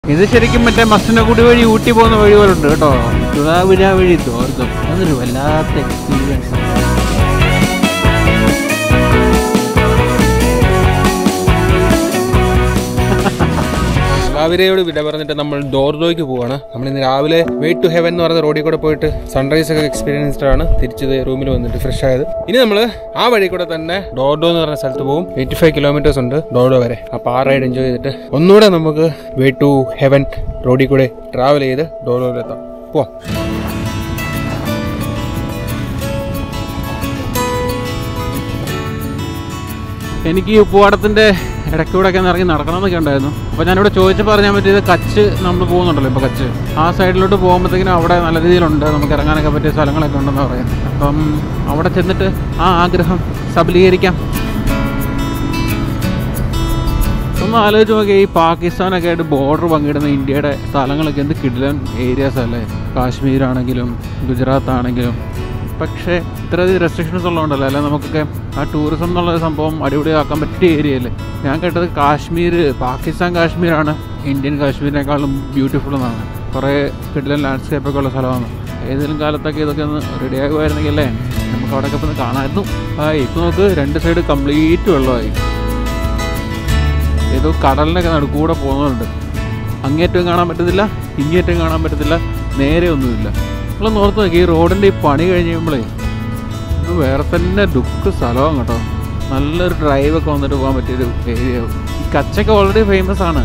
ഇത് ശരിക്കും മറ്റേ മസനഗുഡി വഴി ഊട്ടി പോകുന്ന വഴി പോലെ ഉണ്ട് കേട്ടോ തുതാവിര വഴി തോർത്തും അതൊരു വല്ലാത്ത എക്സ്പീരിയൻസ് രാവിലെയോട് വിട പറഞ്ഞിട്ട് നമ്മൾ ഡോർഡോയ്ക്ക് പോവാണ് നമ്മൾ ഇന്ന് രാവിലെ വെയിറ്റ് ടു ഹെവൻ എന്ന് പറയുന്ന റോഡിൽ കൂടെ പോയിട്ട് സൺറൈസ് ഒക്കെ എക്സ്പീരിയൻസ്ഡ് ആണ് തിരിച്ചത് റൂമിൽ വന്നിട്ട് ഫ്രഷ് ആയത് ഇനി നമ്മൾ ആ വഴി കൂടെ തന്നെ ഡോർഡോ എന്ന് പറഞ്ഞ സ്ഥലത്ത് പോകും എയ്റ്റി ഫൈവ് കിലോമീറ്റേഴ്സ് ഉണ്ട് ഡോർഡോ വരെ അപ്പോൾ ആ റൈഡ് എൻജോയ് ചെയ്തിട്ട് ഒന്നുകൂടെ നമുക്ക് വെയിറ്റ് ടു ഹെവൻ റോഡിൽ കൂടെ ട്രാവൽ ചെയ്ത് ഡോർഡോയിലെത്താം പോവാം എനിക്ക് ഈ ഉപ്പുപാടത്തിന്റെ ഇടയ്ക്കൂടെയൊക്കെ ഒന്ന് ഇറങ്ങി നടക്കണമെന്നൊക്കെ ഉണ്ടായിരുന്നു അപ്പോൾ ഞാനിവിടെ ചോദിച്ചപ്പോൾ അറിയാൻ പറ്റിയത് കച്ച് നമ്മൾ പോകുന്നുണ്ടല്ലോ ഇപ്പോൾ കച്ച് ആ സൈഡിലോട്ട് പോകുമ്പോഴത്തേക്കിനും അവിടെ നല്ല രീതിയിലുണ്ട് നമുക്ക് ഇറങ്ങാനൊക്കെ പറ്റിയ സ്ഥലങ്ങളൊക്കെ ഉണ്ടെന്ന് പറയുന്നത് അപ്പം അവിടെ ചെന്നിട്ട് ആ ആഗ്രഹം സബലീകരിക്കാം ഒന്ന് ആലോചിച്ച് നോക്കിയാൽ ഈ പാകിസ്ഥാനൊക്കെ ആയിട്ട് ബോർഡർ പങ്കിടുന്ന ഇന്ത്യയുടെ സ്ഥലങ്ങളൊക്കെ എന്ത് കിടിലൻ ഏരിയാസ് അല്ലേ കാശ്മീർ ആണെങ്കിലും ഗുജറാത്ത് ആണെങ്കിലും പക്ഷേ ഇത്രയധികം റെസ്ട്രിക്ഷൻസ് ഉള്ളതുകൊണ്ടല്ലോ അല്ലെ നമുക്കൊക്കെ ആ ടൂറിസം എന്നുള്ള സംഭവം അടിപൊളിയാക്കാൻ പറ്റിയ ഏരിയ അല്ലേ ഞാൻ കേട്ടത് കാശ്മീർ പാകിസ്ഥാൻ കാശ്മീരാണ് ഇന്ത്യൻ കാശ്മീരിനേക്കാളും ബ്യൂട്ടിഫുൾ എന്നാണ് കുറേ കിടിലൻ ലാൻഡ്സ്കേപ്പൊക്കെ ഉള്ള സ്ഥലമാണ് ഏതെങ്കിലും കാലത്തൊക്കെ ഇതൊക്കെ ഒന്ന് റെഡി ആകുമായിരുന്നെങ്കിൽ അല്ലേ നമുക്ക് അവിടെയൊക്കെ ഒന്ന് കാണാമായിരുന്നു ആ ഇപ്പോൾ നോക്ക് രണ്ട് സൈഡ് കംപ്ലീറ്റ് വെള്ളമായി ഏതോ കടലിനൊക്കെ നടുക്കൂടെ പോകുന്നുണ്ട് അങ്ങേറ്റവും കാണാൻ പറ്റത്തില്ല ഇങ്ങേറ്റവും കാണാൻ പറ്റത്തില്ല നേരെ ഒന്നുമില്ല നിങ്ങൾ ഓർത്ത് നോക്കി ഈ റോഡിൻ്റെ ഈ പണി കഴിഞ്ഞ് കഴിയുമ്പോഴേ ഇത് വേറെ തന്നെ ദുഃഖ സ്ഥലമാണ് കേട്ടോ നല്ലൊരു ഡ്രൈവൊക്കെ വന്നിട്ട് പോകാൻ പറ്റിയൊരു ഏരിയ ഈ കച്ചൊക്കെ ഓൾറെഡി ഫേമസ് ആണ്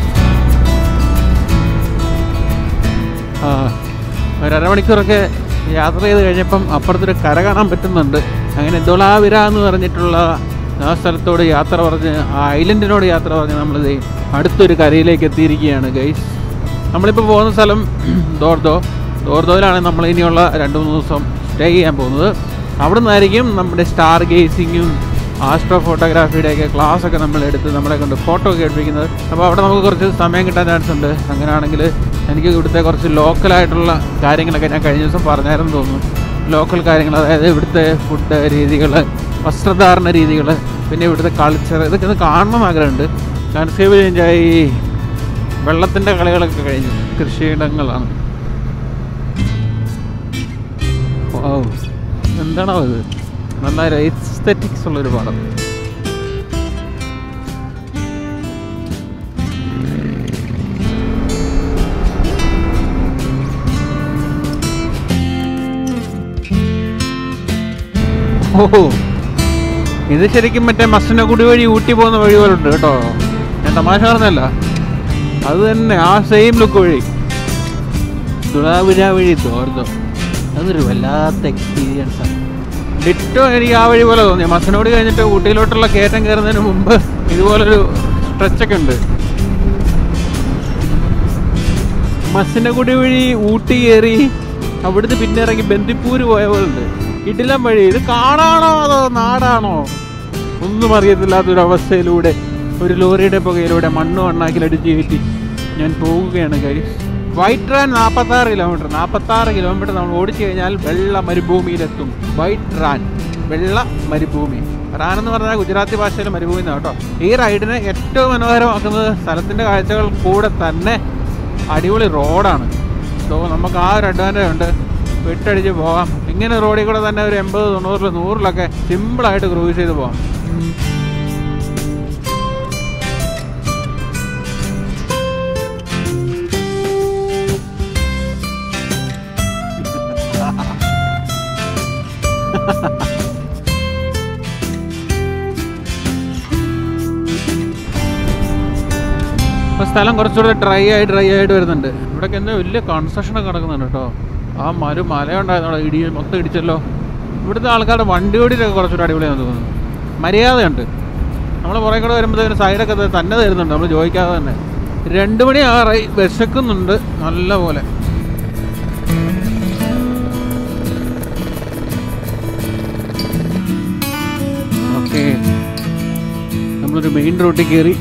ആ ഒരു അരമണിക്കൂറൊക്കെ യാത്ര ചെയ്ത് കഴിഞ്ഞപ്പം അപ്പുറത്തൊരു കര കാണാൻ പറ്റുന്നുണ്ട് അങ്ങനെ ദൊളാവിര എന്ന് പറഞ്ഞിട്ടുള്ള ആ സ്ഥലത്തോട് യാത്ര പറഞ്ഞ് ആ ഐലൻഡിനോട് യാത്ര പറഞ്ഞ് നമ്മളിത് അടുത്തൊരു കരയിലേക്ക് എത്തിയിരിക്കുകയാണ് ഗൈസ് നമ്മളിപ്പോൾ പോകുന്ന സ്ഥലം ദോർദോ ദോർദോയിലാണ് നമ്മൾ ഇനിയുള്ള രണ്ട് മൂന്ന് ദിവസം സ്റ്റേ ചെയ്യാൻ പോകുന്നത് അവിടെ നിന്നായിരിക്കും നമ്മുടെ സ്റ്റാർ ഗേസിങ്ങും ആസ്ട്രോ ഫോട്ടോഗ്രാഫിയുടെയൊക്കെ ക്ലാസ് ഒക്കെ നമ്മൾ എടുത്ത് നമ്മളെ കൊണ്ട് ഫോട്ടോ ഒക്കെ എടുപ്പിക്കുന്നത് അപ്പോൾ അവിടെ നമുക്ക് കുറച്ച് സമയം കിട്ടാൻ ചാൻസ് ഉണ്ട് അങ്ങനെയാണെങ്കിൽ എനിക്ക് ഇവിടുത്തെ കുറച്ച് ലോക്കലായിട്ടുള്ള കാര്യങ്ങളൊക്കെ ഞാൻ കഴിഞ്ഞ ദിവസം പറഞ്ഞായിരുന്നു തോന്നുന്നു ലോക്കൽ കാര്യങ്ങൾ അതായത് ഇവിടുത്തെ ഫുഡ് രീതികൾ വസ്ത്രധാരണ രീതികൾ പിന്നെ ഇവിടുത്തെ കൾച്ചർ ഇതൊക്കെ ഒന്ന് കാണണം എന്ന് ആഗ്രഹമുണ്ട് കൺസീവ് ചേഞ്ചായി വെള്ളത്തിൻ്റെ കളികളൊക്കെ കഴിഞ്ഞു കൃഷിയിടങ്ങളാണ് ഓ എന്താണോ ഇത് നന്നായി എസ്തെറ്റിക്സ് ഉള്ളൊരു പടം ഓ ഇത് ശരിക്കും മറ്റേ മസനഗുഡി വഴി ഊട്ടി പോകുന്ന വഴി പോലെ ഉണ്ട് കേട്ടോ ഞാൻ തമാശ പറഞ്ഞല്ല അത് തന്നെ ആ സെയിം ലുക്ക് വഴി തുളാവിര വഴി തോർന്നോ അതൊരു വല്ലാത്ത എക്സ്പീരിയൻസ് ആണ് ഡിറ്റോ എനിക്ക് ആ വഴി പോലെ തോന്നി മസനോട് കഴിഞ്ഞിട്ട് ഊട്ടിയിലോട്ടുള്ള കയറ്റം കയറുന്നതിന് മുമ്പ് ഇതുപോലൊരു സ്ട്രെച്ചൊക്കെ ഉണ്ട് മസനഗുഡി വഴി ഊട്ടി കയറി അവിടുന്ന് പിന്നെ ഇറങ്ങി ബന്ദിപ്പൂര് പോയ പോലെ ഉണ്ട് ഇടിലം വഴി ഇത് കാടാണോ അതോ നാടാണോ ഒന്നും അറിയത്തില്ലാത്തൊരു അവസ്ഥയിലൂടെ ഒരു ലോറിയുടെ പുകയിലൂടെ മണ്ണ് മണ്ണാക്കിലടിച്ച് കയറ്റി ഞാൻ പോവുകയാണ് കൈസ് വൈറ്റ് റാൻ നാൽപ്പത്താറ് കിലോമീറ്റർ നാൽപ്പത്താറ് കിലോമീറ്റർ നമ്മൾ ഓടിച്ചു കഴിഞ്ഞാൽ വെള്ള മരുഭൂമിയിലെത്തും വൈറ്റ് റാൻ വെള്ള മരുഭൂമി റാൻ എന്ന് പറഞ്ഞാൽ ഗുജറാത്തി ഭാഷയിലെ മരുഭൂമി എന്നാണ് കേട്ടോ ഈ റൈഡിനെ ഏറ്റവും മനോഹരമാക്കുന്നത് സ്ഥലത്തിൻ്റെ കാഴ്ചകൾ കൂടെ തന്നെ അടിപൊളി റോഡാണ് സോ നമുക്ക് ആ ഒരു അഡ്വാൻറ്റേജ് ഉണ്ട് വിട്ടടിച്ച് പോകാം ഇങ്ങനെ റോഡിൽ കൂടെ തന്നെ ഒരു എൺപത് തൊണ്ണൂറിൽ നൂറിലൊക്കെ സിമ്പിളായിട്ട് ക്രൂസ് ചെയ്ത് പോകാം അപ്പോൾ സ്ഥലം കുറച്ചുകൂടെ ഡ്രൈ ആയി ഡ്രൈ ആയിട്ട് വരുന്നുണ്ട് ഇവിടെയൊക്കെ എന്താ വലിയ കൺസ്ട്രക്ഷൻ ഒക്കെ നടക്കുന്നുണ്ട് കേട്ടോ ആ മരു മലയുണ്ടായിരുന്നു ഇടി മൊത്തം ഇടിച്ചല്ലോ ഇവിടുത്തെ ആൾക്കാരുടെ വണ്ടി ഓടിയിലൊക്കെ കുറച്ചുകൂടെ അടിപൊളിയാണെന്ന് തോന്നുന്നു മര്യാദയുണ്ട് നമ്മൾ പുറകെ കൂടെ വരുമ്പോഴത്തേന് സൈഡൊക്കെ ത- തന്നെ തരുന്നുണ്ട് നമ്മൾ ചോദിക്കാതെ തന്നെ രണ്ട് മണി ആറായി വിശക്കുന്നുണ്ട് നല്ല പോലെ ഓക്കെ നമ്മളൊരു മെയിൻ റോഡിൽ കയറി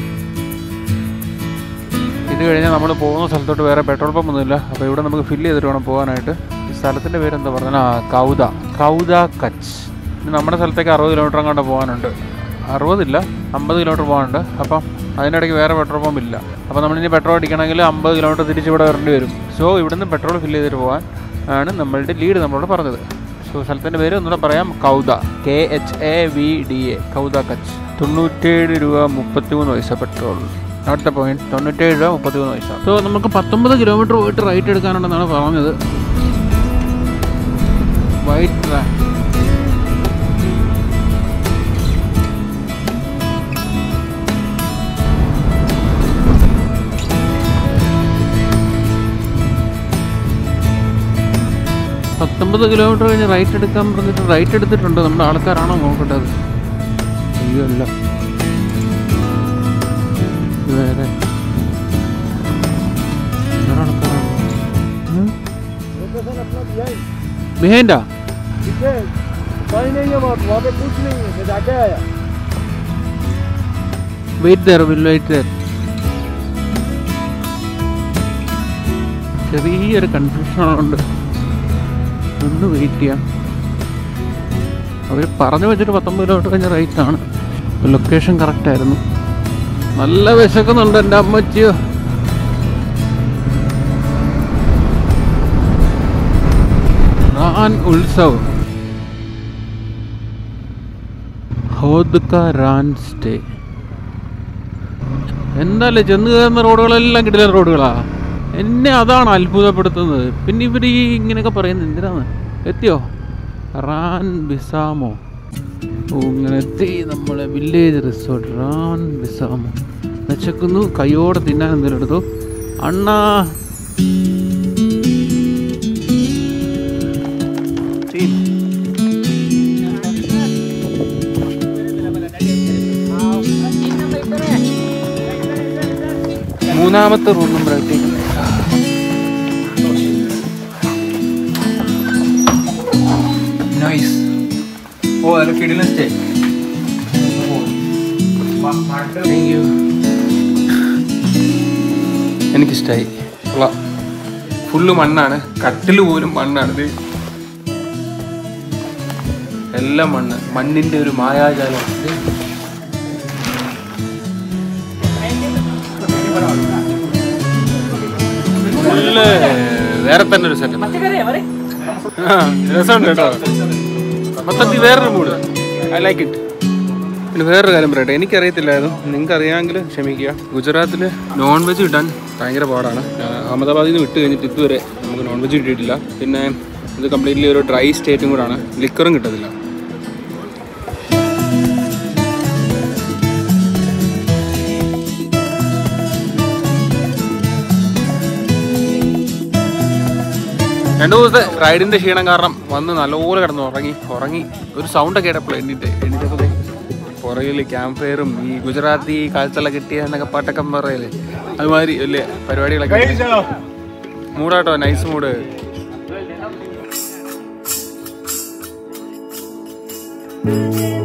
ഇത് കഴിഞ്ഞാൽ നമ്മൾ പോകുന്ന സ്ഥലത്തോട്ട് വേറെ പെട്രോൾ പമ്പ് ഒന്നുമില്ല അപ്പോൾ ഇവിടെ നമുക്ക് ഫില്ല് ചെയ്തിട്ട് വേണം പോകാനായിട്ട് ഈ സ്ഥലത്തിൻ്റെ പേര് എന്താ പറഞ്ഞാൽ ആ കൗദ കൗദ കച്ച് ഇനി നമ്മുടെ സ്ഥലത്തേക്ക് അറുപത് കിലോമീറ്റർ അങ്ങോട്ട് പോകാനുണ്ട് അറുപതില്ല അമ്പത് കിലോമീറ്റർ പോകാനുണ്ട് അപ്പം അതിനിടയ്ക്ക് വേറെ പെട്രോൾ പമ്പ് ഇല്ല അപ്പോൾ നമ്മളിനി പെട്രോൾ അടിക്കണമെങ്കിൽ അമ്പത് കിലോമീറ്റർ തിരിച്ച് ഇവിടെ വരേണ്ടി വരും സോ ഇവിടുന്ന് പെട്രോൾ ഫില്ല് ചെയ്തിട്ട് പോകാൻ ആണ് നമ്മളുടെ ലീഡ് നമ്മളോട് പറഞ്ഞത് സോ സ്ഥലത്തിൻ്റെ പേര് ഒന്നുകൂടെ പറയാം Khavda K H A V D A Khavda Kutch തൊണ്ണൂറ്റേഴ് രൂപ മുപ്പത്തിമൂന്ന് പൈസ പെട്രോൾ നോട്ട് ദ പോയിന്റ് തൊണ്ണൂറ്റേഴ് രൂപ മുപ്പത്തിമൂന്ന് പൈസ സോ നമുക്ക് പത്തൊമ്പത് കിലോമീറ്റർ പോയിട്ട് റൈറ്റ് എടുക്കാനുണ്ടെന്നാണ് പറഞ്ഞത് വൈറ്റ് ട്രാക്ക് പത്തൊമ്പത് കിലോമീറ്റർ കഴിഞ്ഞ് റൈറ്റ് എടുക്കാൻ പറഞ്ഞിട്ട് റൈറ്റ് എടുത്തിട്ടുണ്ട് നമ്മുടെ ആൾക്കാരാണോ നോക്കേണ്ടത് അയ്യോ അല്ല ഇത് വേറെ വേറെ ആൾക്കാരാണോ ബിഹൈൻഡാ कहीं नहीं है वहाँ वहाँ पे कुछ नहीं है मैं जाके आया wait there will wait there ചെറിയൊരു കൺഫ്യൂഷൻ ഉണ്ട് ഒന്ന് വെയിറ്റ് ചെയ്യാം അവർ പറഞ്ഞു വെച്ചിട്ട് പത്തൊമ്പത് കിലോമീറ്റർ കഴിഞ്ഞ റൈറ്റ് ആണ് ലൊക്കേഷൻ കറക്റ്റ് ആയിരുന്നു നല്ല വിശക്കുന്നുണ്ട് എൻ്റെ അമ്മച്ചിയോ റാൻ ഉത്സവ് ഹോദ്ക റാൻ സ്റ്റേ എന്താല്ലേ ചെന്ന് കയറുന്ന റോഡുകളെല്ലാം കിടില റോഡുകളാ എന്നെ അതാണ് അത്ഭുതപ്പെടുത്തുന്നത് പിന്നെ ഇവർ ഈ ഇങ്ങനെയൊക്കെ പറയുന്നത് എന്തിനാണ് എത്തിയോ റാൻ ബിസാമോ ഓ ഇങ്ങനെ എത്തി നമ്മളെ വില്ലേജ് റിസോർട്ട് റാൻ ബിസാമോ വിശക്കുന്നു കൈയോടെ തിന്നാൻ എന്തെങ്കിലും എടുത്തു അണ്ണാ ടീം മൂന്നാമത്തെ റൂം നമ്പർ എത്തിയിട്ടുണ്ട് നൈസ് ഓ അല്ല കിടിലൻ സ്റ്റേ താങ്ക് യു എനിക്കിഷ്ടമായി കൊള്ളാം ഫുള്ള് മണ്ണാണ് കട്ടിൽ പോലും മണ്ണാണ് ഇത് എല്ലാം മണ്ണ് മണ്ണിന്റെ ഒരു മായാജാലം ഇത് ഫുള്ള് വേറെ തന്നെ ഒരു സെറ്റപ്പ് രസമുണ്ട് കേട്ടോ മൊത്തത്തിൽ വേറൊരു മൂഡ് ഐ ലൈക്ക് ഇറ്റ് പിന്നെ വേറൊരു കാര്യം പറയട്ടെ എനിക്കറിയത്തില്ലായിരുന്നു നിങ്ങൾക്ക് അറിയാമെങ്കിൽ ക്ഷമിക്കുക ഗുജറാത്തിൽ നോൺ വെജ് കിട്ടാൻ ഭയങ്കര പാടാണ് ഞാൻ അഹമ്മദാബാദിൽ നിന്ന് വിട്ട് കഴിഞ്ഞിട്ട് ഇതുവരെ നമുക്ക് നോൺ വെജ് കിട്ടിയിട്ടില്ല പിന്നെ ഇത് കംപ്ലീറ്റ്ലി ഒരു ഡ്രൈ സ്റ്റേറ്റും കൂടാണ് ലിക്കറും കിട്ടത്തില്ല രണ്ടു ദിവസത്തെ റൈഡിന്റെ ക്ഷീണം കാരണം വന്ന് നല്ലപോലെ കിടന്ന് ഉറങ്ങി ഉറങ്ങി ഒരു സൗണ്ട് ഒക്കെ ഇടപ്പോൾ എണ്ണീറ്റ് എണ്ണീറ്റപ്പോൾ പുറകിൽ ക്യാമ്പ് ഫയറും ഈ ഗുജറാത്തി കാഴ്ചകളെ കിട്ടിയ എന്നൊക്കെ പാട്ടൊക്കെ പറയല്ലേ അതുമാതിരി വലിയ പരിപാടികളൊക്കെ മൂടാട്ടോ നൈസ് മൂഡ് Thank